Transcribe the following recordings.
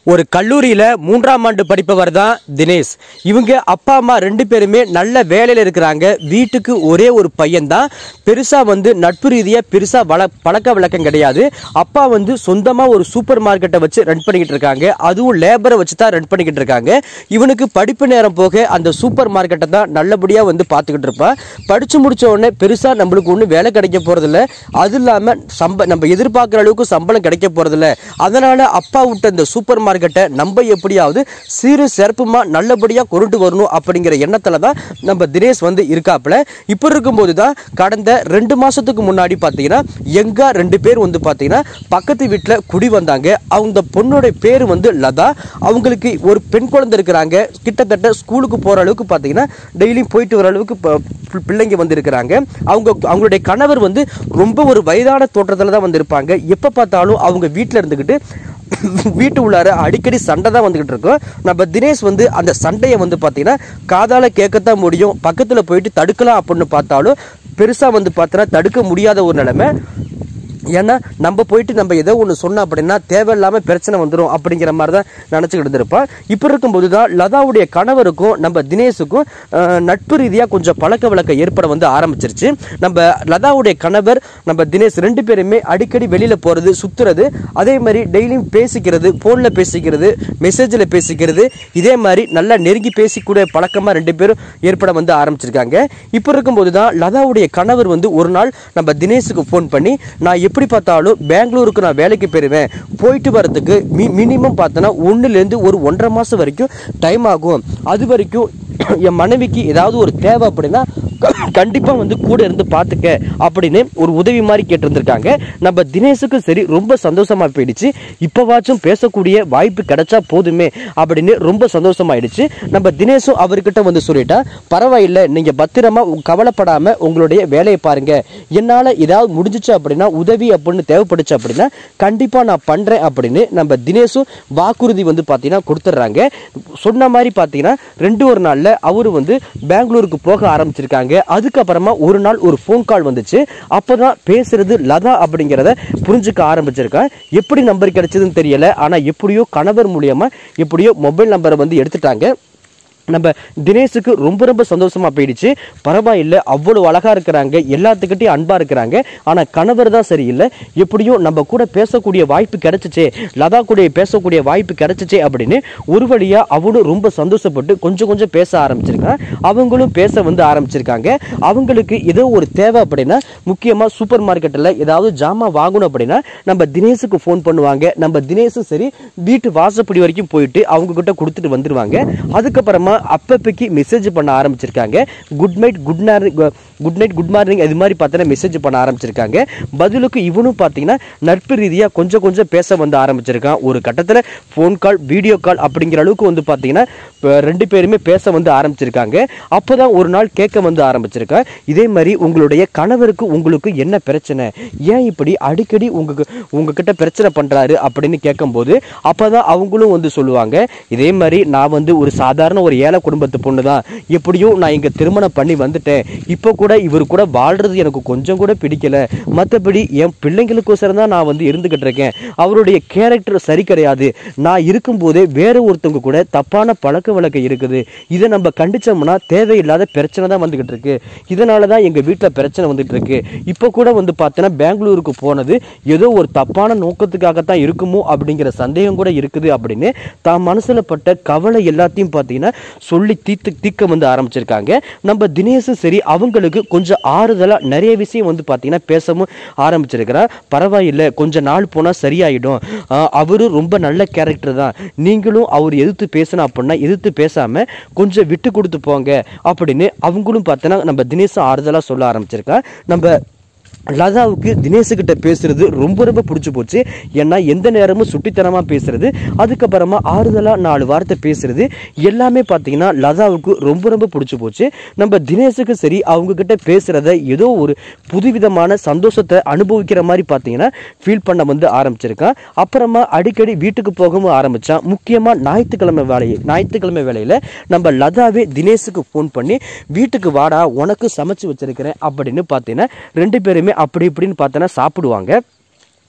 ஒரு கல்லூரியில மூன்றாம் ஆண்டு படிப்பவர் தான் தினேஷ் இவங்க அப்பா அம்மா ரெண்டு பேருமே நல்ல வேலையில இருக்கிறாங்க வீட்டுக்கு ஒரே ஒரு பையன் தான் பெருசா வந்து நட்பு ரீதியா பெருசா வள பழக்க வழக்கம் கிடையாது அப்பா வந்து சொந்தமா ஒரு சூப்பர் மார்க்கெட்டை வச்சு ரன் பண்ணிக்கிட்டு இருக்காங்க அதுவும் லேபரை வச்சு தான் ரன் பண்ணிக்கிட்டு இருக்காங்க இவனுக்கு படிப்பு நேரம் போக அந்த சூப்பர் மார்க்கெட்டை தான் நல்லபடியா வந்து பார்த்துக்கிட்டு இருப்பான் படிச்சு முடிச்ச உடனே பெருசா நம்மளுக்கு ஒன்றும் வேலை கிடைக்க போறதில்ல அது இல்லாம சம்ப நம்ம எதிர்பார்க்குற அளவுக்கு சம்பளம் கிடைக்க போறதில்ல அதனால அப்பா விட்ட இந்த சூப்பர் மார்க்கெட்டை நம்ம எப்படியாவது சீரு சிறப்புமா நல்லபடியா கொண்டு வரணும் அப்படிங்கிற எண்ணத்துல தான் நம்ம தினேஷ் வந்து இருக்காப்புல இப்போ இருக்கும்போது தான் கடந்த ரெண்டு மாசத்துக்கு முன்னாடி பார்த்தீங்கன்னா எங்கா ரெண்டு பேர் வந்து பார்த்தீங்கன்னா பக்கத்து வீட்டில் குடி வந்தாங்க அவங்க பொண்ணோட பேர் வந்து லதா அவங்களுக்கு ஒரு பெண் குழந்தை இருக்கிறாங்க கிட்டத்தட்ட ஸ்கூலுக்கு போற அளவுக்கு பார்த்தீங்கன்னா டெய்லியும் போயிட்டு வர அளவுக்கு ப- பி- பிள்ளைங்க வந்து இருக்கிறாங்க அவங்க அவங்களுடைய கணவர் வந்து ரொம்ப ஒரு வயதான தோற்றத்தில் தான் வந்திருப்பாங்க எப்போ பார்த்தாலும் அவங்க வீட்டில் இருந்துக்கிட்டு வீட்டு உள்ளார அடிக்கடி சண்டை தான் வந்துகிட்டு இருக்கும் நம்ம தினேஷ் வந்து அந்த சண்டையை வந்து பார்த்தீங்கன்னா காதால கேட்கத்தான் முடியும் பக்கத்தில் போயிட்டு தடுக்கலாம் அப்படின்னு பார்த்தாலும் பெருசாக வந்து பார்த்தோன்னா தடுக்க முடியாத ஒரு நிலைமை ஏன்னா நம்ம போயிட்டு நம்ம ஏதோ ஒன்று சொன்னோம் அப்படின்னா தேவையில்லாமல் பிரச்சனை வந்துடும் அப்படிங்கிற மாதிரி தான் நினச்சிக்கிட்டு இருந்திருப்பான் இப்போ இருக்கும்போது தான் லதாவுடைய கணவருக்கும் நம்ம தினேஷுக்கும் அஹ், நட்பு ரீதியாக கொஞ்சம் பழக்க வழக்கம் ஏற்பட வந்து ஆரம்பிச்சிருச்சு நம்ம லதாவுடைய கணவர் நம்ம தினேஷ் ரெண்டு பேருமே அடிக்கடி வெளியில் போகிறது சுற்றுறது அதே மாதிரி டெய்லியும் பேசிக்கிறது ஃபோனில் பேசிக்கிறது மெசேஜில் பேசிக்கிறது இதே மாதிரி நல்லா நெருங்கி பேசிக்கூடிய பழக்கமாக ரெண்டு பேரும் ஏற்பட வந்து ஆரம்பிச்சிருக்காங்க இப்போ இருக்கும்போது தான் லதாவுடைய கணவர் வந்து ஒரு நாள் நம்ம தினேஷுக்கு ஃபோன் பண்ணி நான் எப்படி பார்த்தாலும் பெங்களூருக்கு நான் வேலைக்கு போயிருவேன் போயிட்டு வரதுக்கு மி மினிமம் பார்த்தோன்னா ஒன்றுலேருந்து ஒரு ஒன்றரை மாதம் வரைக்கும் டைம் ஆகும் அது வரைக்கும் என் மனைவிக்கு ஏதாவது ஒரு தேவை அப்படின்னா கண்டிப்பாக வந்து கூட இருந்து பார்த்துக்க அப்படின்னு ஒரு உதவி மாதிரி கேட்டிருந்திருக்காங்க நம்ம தினேஷுக்கு சரி ரொம்ப சந்தோஷமா போயிடுச்சு இப்போவாச்சும் பேசக்கூடிய வாய்ப்பு கிடைச்சா போதுமே அப்படின்னு ரொம்ப சந்தோஷமாயிடுச்சு நம்ம தினேஷும் அவர்கிட்ட வந்து சொல்லிட்டா பரவாயில்லை நீங்க பத்திரமா உ- கவலைப்படாம உங்களுடைய வேலையை பாருங்க என்னால ஏதாவது முடிஞ்சிச்சு அப்படின்னா உதவி அப்படின்னு தேவைப்படுச்சு அப்படின்னா கண்டிப்பா நான் பண்றேன் அப்படின்னு நம்ம தினேஷும் வாக்குறுதி வந்து பாத்தீங்கன்னா கொடுத்துட்றாங்க சொன்ன மாதிரி பாத்தீங்கன்னா ரெண்டு ஒரு நாள்ல அவரு வந்து பெங்களூருக்கு போக ஆரம்பிச்சிருக்காங்க அதுக்கப்புறமா ஒரு நாள் ஒரு ஃபோன் கால் வந்துச்சு அப்பதான் பேசுறது லதா அப்படிங்கிறத புரிஞ்சுக்க ஆரம்பிச்சிருக்கேன் எப்படி நம்பர் கிடைச்சதுன்னு தெரியல ஆனா எப்படியோ கணவர் மூலியமா எப்படியோ மொபைல் நம்பரை வந்து எடுத்துட்டாங்க நம்ம தினேஷுக்கு ரொம்ப ரொம்ப சந்தோஷமா போயிடுச்சு பரவாயில்லை அவ்வளவு அழகா இருக்கிறாங்க எல்லாத்துக்கிட்டையும் அன்பா இருக்கிறாங்க ஆனா கணவர் தான் சரியில்லை எப்படியும் நம்ம கூட பேசக்கூடிய வாய்ப்பு கிடைச்சிச்சே லதா கூட பேசக்கூடிய வாய்ப்பு கிடைச்சிச்சே அப்படின்னு ஒரு வழியா அவளும் ரொம்ப சந்தோஷப்பட்டு கொஞ்சம் கொஞ்சம் பேச ஆரம்பிச்சிருக்கான் அவங்களும் பேச வந்து ஆரம்பிச்சிருக்காங்க அவங்களுக்கு ஏதோ ஒரு தேவை அப்படின்னா முக்கியமா சூப்பர் மார்க்கெட்டில் ஏதாவது ஜாமான் வாங்கணும் அப்படின்னா நம்ம தினேஷுக்கு ஃபோன் பண்ணுவாங்க நம்ம தினேஷும் சரி வீட்டு வாசப்படி வரைக்கும் போயிட்டு அவங்க கிட்ட கொடுத்துட்டு வந்துருவாங்க அதுக்கப்புறமா அப்பப்பைக்கு மெசேஜ் பண்ண ஆரம்பிச்சிருக்காங்க good night good morning good night good morning இது மாதிரி பார்த்தீங்கன்னா மெசேஜ் பண்ண ஆரம்பிச்சிருக்காங்க பதிலுக்கு இவனும் பார்த்தீங்கன்னா நட்பு ரீதியாக கொஞ்சம் கொஞ்சம் பேச வந்து ஆரம்பிச்சிருக்கான் ஒரு கட்டத்தில் ஃபோன் கால் வீடியோ கால் அப்படிங்கிற அளவுக்கு வந்து பார்த்தீங்கன்னா இப்ப ரெண்டு பேருமே பேச வந்து ஆரம்பிச்சிருக்காங்க அப்போதான் ஒரு நாள் கேட்க வந்து ஆரம்பிச்சிருக்கேன் இதே மாதிரி உங்களுடைய கணவருக்கு உங்களுக்கு என்ன பிரச்சனை ஏன் இப்படி அடிக்கடி உங்களுக்கு உங்ககிட்ட பிரச்சனை பண்றாரு அப்படின்னு கேட்கும்போது அப்பதான் அவங்களும் வந்து சொல்லுவாங்க இதே மாதிரி நான் வந்து ஒரு சாதாரண ஒரு ஏழை குடும்பத்து பொண்ணு தான் எப்படியும் நான் இங்க திருமணம் பண்ணி வந்துட்டேன் இப்போ கூட இவர் கூட வாழ்றது எனக்கு கொஞ்சம் கூட பிடிக்கல மற்றபடி என் பிள்ளைங்களுக்கோசரம் தான் நான் வந்து இருந்துகிட்டு இருக்கேன் அவருடைய கேரக்டர் சரி கிடையாது நான் இருக்கும்போதே வேற ஒருத்தவங்க கூட தப்பான பழக்க வழக்கம் இருக்குது இதை நம்ம கண்டிச்சோம்னா தேவையில்லாத பிரச்சனை தான் வந்துகிட்டு இருக்கு இதனால தான் எங்க வீட்டில் பிரச்சனை வந்துட்டு இருக்கு இப்போ கூட வந்து பார்த்தீங்கன்னா பெங்களூருக்கு போனது ஏதோ ஒரு தப்பான நோக்கத்துக்காகத்தான் இருக்குமோ அப்படிங்கிற சந்தேகம் கூட இருக்குது அப்படின்னு தான் மனசுல பட்ட கவலை எல்லாத்தையும் பார்த்தீங்கன்னா சொல்லி தீத்து தீக்க வந்து ஆரம்பிச்சிருக்காங்க நம்ம தினேஷும் சரி அவங்களுக்கு கொஞ்சம் ஆறுதலா நிறைய விஷயம் வந்து பார்த்தீங்கன்னா பேசவும் ஆரம்பிச்சிருக்கிறா பரவாயில்லை கொஞ்ச நாள் போனா சரியாயிடும் ஆஹ் அவரு ரொம்ப நல்ல கேரக்டர் தான் நீங்களும் அவர் எதிர்த்து பேசணும் அப்படின்னா எதிர்த்து பேசாம கொஞ்சம் விட்டு கொடுத்து போங்க அப்படின்னு அவங்களும் பார்த்தோன்னா நம்ம தினேஷும் ஆறுதலா சொல்ல ஆரம்பிச்சிருக்கா நம்ம லதாவுக்கு தினேஷுக்கிட்ட பேசுறது ரொம்ப ரொம்ப பிடிச்சி போச்சு ஏன்னா எந்த நேரமும் சுட்டித்தனமா பேசுறது அதுக்கப்புறமா ஆறுதலா நாலு வார்த்தை பேசுறது எல்லாமே பார்த்தீங்கன்னா லதாவுக்கு ரொம்ப ரொம்ப பிடிச்சி போச்சு நம்ம தினேஷுக்கு சரி அவங்க கிட்ட பேசுறத ஏதோ ஒரு புதுவிதமான சந்தோஷத்தை அனுபவிக்கிற மாதிரி பார்த்தீங்கன்னா ஃபீல் பண்ண வந்து ஆரம்பிச்சிருக்கான் அப்புறமா அடிக்கடி வீட்டுக்கு போகவும் ஆரம்பிச்சான் முக்கியமா ஞாயிற்றுக்கிழமை வேலையை ஞாயிற்றுக்கிழமை வேலையில நம்ம லதாவே தினேஷுக்கு ஃபோன் பண்ணி வீட்டுக்கு வாடா உனக்கு சமைச்சு வச்சிருக்கிறேன் அப்படின்னு பார்த்தீங்கன்னா ரெண்டு பேருமே அப்படி இப்படின்னு பார்த்தோன்னா சாப்பிடுவாங்க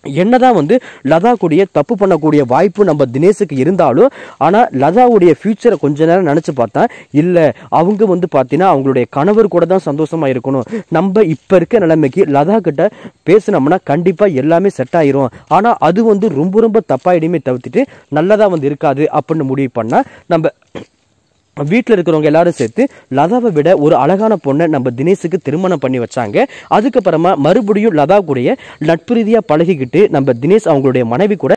என்னதான் வந்து லதா கூடிய தப்பு பண்ணக்கூடிய வாய்ப்பு நம்ம தினேஷுக்கு இருந்தாலும் ஆனா லதாவுடைய ஃபியூச்சரை கொஞ்ச நேரம் நினைச்சு பார்த்தா இல்ல அவங்க வந்து பார்த்தீங்கன்னா அவங்களுடைய கணவர் கூட தான் சந்தோஷமா இருக்கணும் நம்ம இப்ப இருக்க நிலைமைக்கு லதா கிட்ட பேசினோம்னா கண்டிப்பா எல்லாமே செட் ஆயிரும் ஆனா அது வந்து ரொம்ப ரொம்ப தப்பாயிடுமே தவிர்த்துட்டு நல்லதா வந்து இருக்காது அப்படின்னு முடிவு பண்ணா நம்ம வீட்டில் இருக்கிறவங்க எல்லாரும் சேர்த்து லதாவை விட ஒரு அழகான பொண்ணை நம்ம தினேஷுக்கு திருமணம் பண்ணி வச்சாங்க அதுக்கப்புறமா மறுபடியும் லதா கூடய நட்பு ரீதியாக பழகிக்கிட்டு நம்ம தினேஷ் அவங்களுடைய மனைவி கூட